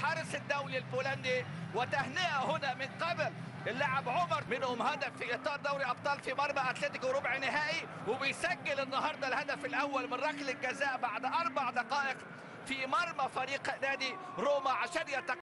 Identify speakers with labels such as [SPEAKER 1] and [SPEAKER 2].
[SPEAKER 1] الحارس الدولي البولندي وتهنئة هنا من قبل اللاعب عمر منهم هدف في اطار دوري ابطال في مرمى اتلتيكو ربع نهائي وبيسجل النهارده الهدف الاول من ركله جزاء بعد اربع دقائق في مرمى فريق نادي روما عشان يتق